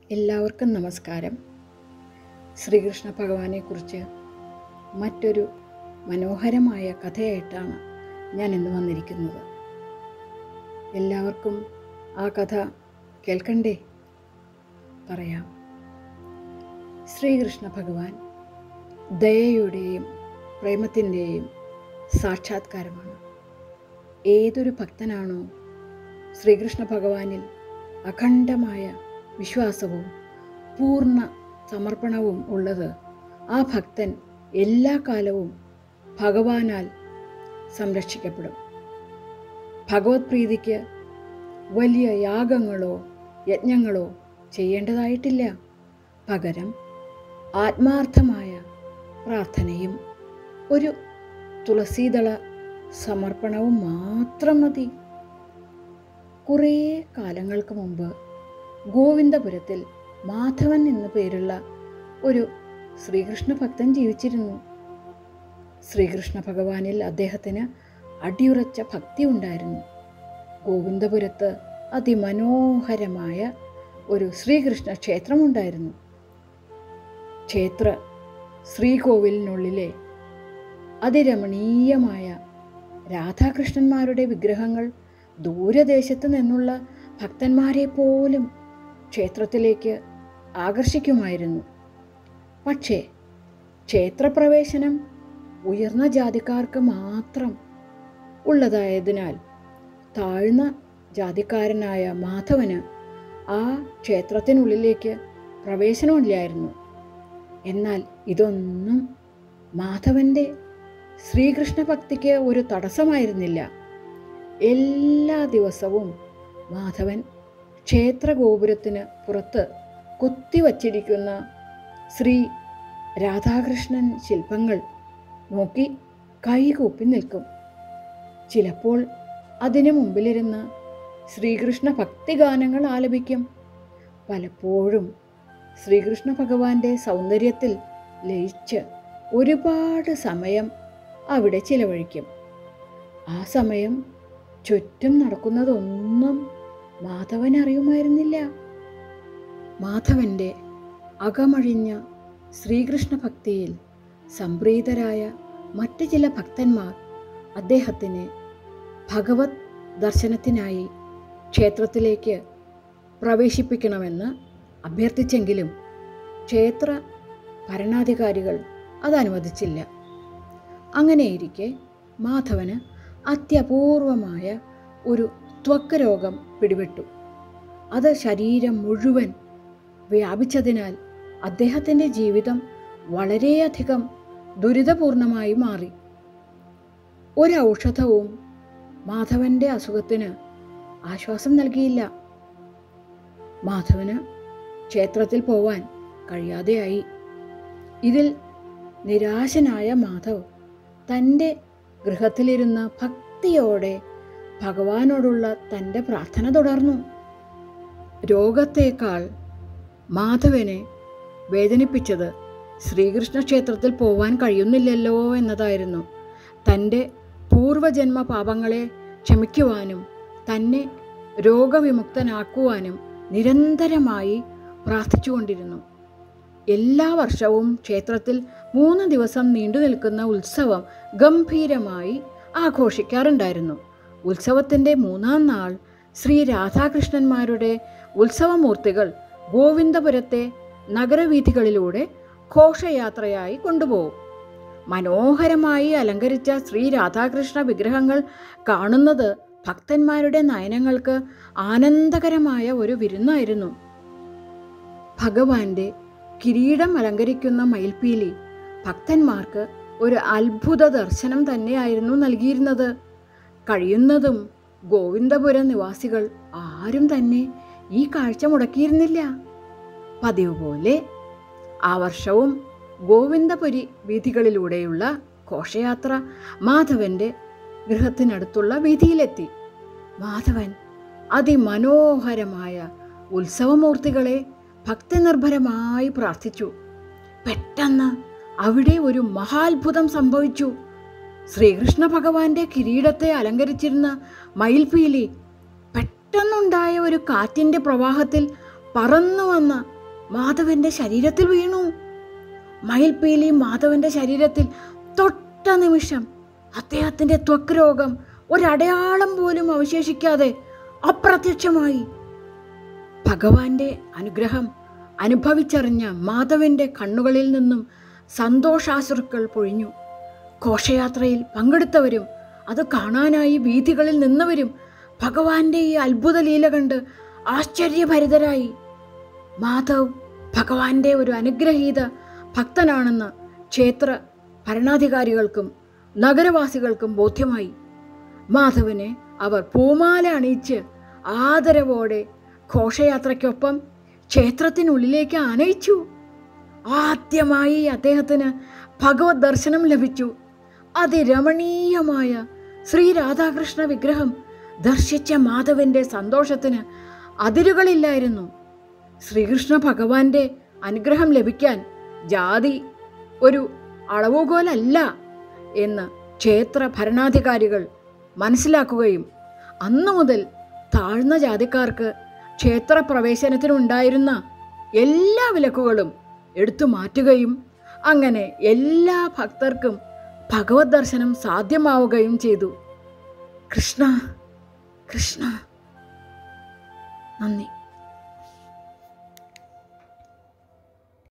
എല്ലാവർക്കും നമസ്കാരം ശ്രീകൃഷ്ണ ഭഗവാനെക്കുറിച്ച് മറ്റൊരു മനോഹരമായ കഥയായിട്ടാണ് ഞാൻ ഇന്ന് വന്നിരിക്കുന്നത് എല്ലാവർക്കും ആ കഥ കേൾക്കണ്ടേ പറയാം ശ്രീകൃഷ്ണ ഭഗവാൻ ദയയുടെയും പ്രേമത്തിൻ്റെയും സാക്ഷാത്കാരമാണ് ഏതൊരു ഭക്തനാണോ ശ്രീകൃഷ്ണ ഭഗവാനിൽ അഖണ്ഡമായ വിശ്വാസവും പൂർണ്ണ സമർപ്പണവും ഉള്ളത് ആ ഭക്തൻ എല്ലാ കാലവും ഭഗവാനാൽ സംരക്ഷിക്കപ്പെടും ഭഗവത് പ്രീതിക്ക് വലിയ യാഗങ്ങളോ യജ്ഞങ്ങളോ ചെയ്യേണ്ടതായിട്ടില്ല പകരം ആത്മാർത്ഥമായ പ്രാർത്ഥനയും ഒരു തുളസീദള സമർപ്പണവും മാത്രം മതി കുറേ കാലങ്ങൾക്ക് മുമ്പ് ഗോവിന്ദപുരത്തിൽ മാധവൻ എന്നു പേരുള്ള ഒരു ശ്രീകൃഷ്ണ ഭക്തൻ ജീവിച്ചിരുന്നു ശ്രീകൃഷ്ണ ഭഗവാനിൽ അദ്ദേഹത്തിന് അടിയുറച്ച ഭക്തി ഉണ്ടായിരുന്നു ഗോവിന്ദപുരത്ത് അതിമനോഹരമായ ഒരു ശ്രീകൃഷ്ണ ക്ഷേത്രമുണ്ടായിരുന്നു ക്ഷേത്ര ശ്രീകോവിലിനുള്ളിലെ അതിരമണീയമായ രാധാകൃഷ്ണന്മാരുടെ വിഗ്രഹങ്ങൾ ദൂരദേശത്ത് നിന്നുള്ള ഭക്തന്മാരെ പോലും ക്ഷേത്രത്തിലേക്ക് ആകർഷിക്കുമായിരുന്നു പക്ഷേ ക്ഷേത്രപ്രവേശനം ഉയർന്ന ജാതിക്കാർക്ക് മാത്രം ഉള്ളതായതിനാൽ താഴ്ന്ന ജാതിക്കാരനായ മാധവന് ആ ക്ഷേത്രത്തിനുള്ളിലേക്ക് പ്രവേശനമില്ലായിരുന്നു എന്നാൽ ഇതൊന്നും മാധവൻ്റെ ശ്രീകൃഷ്ണ ഭക്തിക്ക് ഒരു തടസ്സമായിരുന്നില്ല എല്ലാ ദിവസവും മാധവൻ ക്ഷേത്രഗോപുരത്തിന് പുറത്ത് കൊത്തിവച്ചിരിക്കുന്ന ശ്രീ രാധാകൃഷ്ണൻ ശില്പങ്ങൾ നോക്കി കൈകൂപ്പി നിൽക്കും ചിലപ്പോൾ അതിനു മുമ്പിലിരുന്ന് ശ്രീകൃഷ്ണ ഭക്തിഗാനങ്ങൾ ആലപിക്കും പലപ്പോഴും ശ്രീകൃഷ്ണ ഭഗവാന്റെ സൗന്ദര്യത്തിൽ ലയിച്ച് ഒരുപാട് സമയം അവിടെ ചിലവഴിക്കും ആ സമയം ചുറ്റും നടക്കുന്നതൊന്നും മാധവൻ അറിയുമായിരുന്നില്ല മാധവന്റെ അകമഴിഞ്ഞ ശ്രീകൃഷ്ണ ഭക്തിയിൽ സംപ്രീതരായ മറ്റ് ചില ഭക്തന്മാർ അദ്ദേഹത്തിന് ഭഗവത് ദർശനത്തിനായി ക്ഷേത്രത്തിലേക്ക് പ്രവേശിപ്പിക്കണമെന്ന് അഭ്യർത്ഥിച്ചെങ്കിലും ക്ഷേത്ര ഭരണാധികാരികൾ അത് അനുവദിച്ചില്ല അങ്ങനെയിരിക്കെ മാധവന് അത്യപൂർവമായ ഒരു ത്വക്ക് രോഗം പിടിപെട്ടു അത് ശരീരം മുഴുവൻ വ്യാപിച്ചതിനാൽ അദ്ദേഹത്തിൻ്റെ ജീവിതം വളരെയധികം ദുരിതപൂർണമായി മാറി ഒരു ഔഷധവും മാധവന്റെ അസുഖത്തിന് ആശ്വാസം നൽകിയില്ല മാധവന് ക്ഷേത്രത്തിൽ പോവാൻ കഴിയാതെയായി ഇതിൽ നിരാശനായ മാധവ് തൻ്റെ ഗൃഹത്തിലിരുന്ന ഭക്തിയോടെ ഭഗവാനോടുള്ള തൻ്റെ പ്രാർത്ഥന തുടർന്നു രോഗത്തേക്കാൾ മാധവനെ വേദനിപ്പിച്ചത് ശ്രീകൃഷ്ണ ക്ഷേത്രത്തിൽ പോവാൻ കഴിയുന്നില്ലല്ലോ എന്നതായിരുന്നു തൻ്റെ പൂർവജന്മ പാപങ്ങളെ ക്ഷമിക്കുവാനും തന്നെ രോഗവിമുക്തനാക്കുവാനും നിരന്തരമായി പ്രാർത്ഥിച്ചുകൊണ്ടിരുന്നു എല്ലാ വർഷവും ക്ഷേത്രത്തിൽ മൂന്ന് ദിവസം നീണ്ടു നിൽക്കുന്ന ഉത്സവം ഗംഭീരമായി ആഘോഷിക്കാറുണ്ടായിരുന്നു ഉത്സവത്തിൻ്റെ മൂന്നാം നാൾ ശ്രീ രാധാകൃഷ്ണന്മാരുടെ ഉത്സവമൂർത്തികൾ ഗോവിന്ദപുരത്തെ നഗരവീഥികളിലൂടെ ഘോഷയാത്രയായി കൊണ്ടുപോകും മനോഹരമായി അലങ്കരിച്ച ശ്രീ രാധാകൃഷ്ണ വിഗ്രഹങ്ങൾ കാണുന്നത് ഭക്തന്മാരുടെ നയനങ്ങൾക്ക് ആനന്ദകരമായ ഒരു വിരുന്നായിരുന്നു ഭഗവാന്റെ കിരീടം അലങ്കരിക്കുന്ന മയിൽപീലി ഭക്തന്മാർക്ക് ഒരു അത്ഭുത ദർശനം തന്നെയായിരുന്നു നൽകിയിരുന്നത് കഴിയുന്നതും ഗോവിന്ദപുരം നിവാസികൾ ആരും തന്നെ ഈ കാഴ്ച മുടക്കിയിരുന്നില്ല പതിവ് പോലെ ആ വർഷവും ഗോവിന്ദപുരി വീഥികളിലൂടെയുള്ള ഘോഷയാത്ര മാധവന്റെ ഗൃഹത്തിനടുത്തുള്ള വീഥിയിലെത്തി മാധവൻ അതിമനോഹരമായ ഉത്സവമൂർത്തികളെ ഭക്തിനിർഭരമായി പ്രാർത്ഥിച്ചു പെട്ടെന്ന് അവിടെ ഒരു മഹാത്ഭുതം സംഭവിച്ചു ശ്രീകൃഷ്ണ ഭഗവാന്റെ കിരീടത്തെ അലങ്കരിച്ചിരുന്ന മയിൽപീലി പെട്ടെന്നുണ്ടായ ഒരു കാറ്റിൻ്റെ പ്രവാഹത്തിൽ പറന്നു വന്ന മാധവന്റെ ശരീരത്തിൽ വീണു മയിൽപീലി മാധവന്റെ ശരീരത്തിൽ തൊട്ട നിമിഷം അദ്ദേഹത്തിന്റെ ത്വക്ക് രോഗം ഒരടയാളം പോലും അവശേഷിക്കാതെ അപ്രത്യക്ഷമായി ഭഗവാന്റെ അനുഗ്രഹം അനുഭവിച്ചറിഞ്ഞ മാധവന്റെ കണ്ണുകളിൽ നിന്നും സന്തോഷാശ്രുക്കൾ പൊഴിഞ്ഞു ഘോഷയാത്രയിൽ പങ്കെടുത്തവരും അത് കാണാനായി വീഥികളിൽ നിന്നവരും ഭഗവാന്റെ ഈ അത്ഭുത ലീല കണ്ട് ആശ്ചര്യഭരിതരായി മാധവ് ഭഗവാന്റെ ഒരു അനുഗ്രഹീത ഭക്തനാണെന്ന് ക്ഷേത്ര ഭരണാധികാരികൾക്കും നഗരവാസികൾക്കും ബോധ്യമായി മാധവനെ അവർ പൂമാല അണിയിച്ച് ആദരവോടെ ഘോഷയാത്രയ്ക്കൊപ്പം ക്ഷേത്രത്തിനുള്ളിലേക്ക് ആനയിച്ചു ആദ്യമായി അദ്ദേഹത്തിന് ഭഗവത് ദർശനം ലഭിച്ചു അതിരമണീയമായ ശ്രീ രാധാകൃഷ്ണ വിഗ്രഹം ദർശിച്ച മാധവന്റെ സന്തോഷത്തിന് അതിരുകളില്ലായിരുന്നു ശ്രീകൃഷ്ണ ഭഗവാന്റെ അനുഗ്രഹം ലഭിക്കാൻ ജാതി ഒരു അളവുകോലല്ല എന്ന് ക്ഷേത്ര ഭരണാധികാരികൾ മനസ്സിലാക്കുകയും അന്നു മുതൽ താഴ്ന്ന ജാതിക്കാർക്ക് ക്ഷേത്ര പ്രവേശനത്തിനുണ്ടായിരുന്ന എല്ലാ വിലക്കുകളും എടുത്തു മാറ്റുകയും അങ്ങനെ എല്ലാ ഭക്തർക്കും ഭഗവത് ദർശനം സാധ്യമാവുകയും ചെയ്തു കൃഷ്ണ കൃഷ്ണ നന്ദി